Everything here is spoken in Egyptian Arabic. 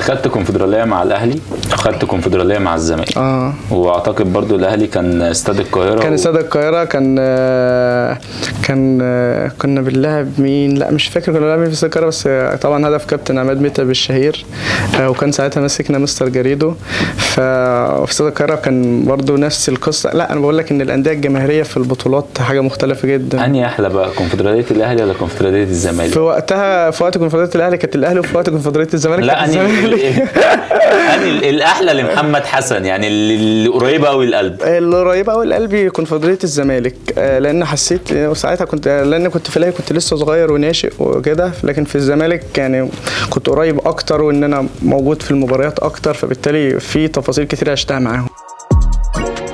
خدت كونفدراليه مع الاهلي وخدت كونفدراليه مع الزمالك اه واعتقد برضو الاهلي كان استاد القاهره كان و- استاد القاهرة كان آه، كان آه، كنا بنلعب مين لا مش فاكر كنا بنلعب مين في استاد القاهرة بس آه، طبعا هدف كابتن عماد متعب الشهير آه، وكان ساعتها ماسكنا مستر جريدو ففي استاد القاهرة كان برضو نفس القصة لا انا بقول لك ان الاندية الجماهيرية في البطولات حاجة مختلفة جدا انهي احلى بقى كونفدراليه الاهلي ولا كونفدراليه الزمالك في وقتها في وقت كونفدرالية الاهلي كانت الاهلي وفي وقت كونفدرالية الزمالك لا كانت انهي الزمالك انهي الاحلى لمحمد حسن يعني اللي اللي قريبه قوي القلب اللي قريبه قوي لقلبي كونفدراليه الزمالك آه، لان حسيت وساعتها كنت لان كنت في الاهلي كنت لسه صغير وناشئ وكده لكن في الزمالك يعني كنت قريب اكتر وان انا موجود في المباريات اكتر فبالتالي في تفاصيل كتير عشتها معاهم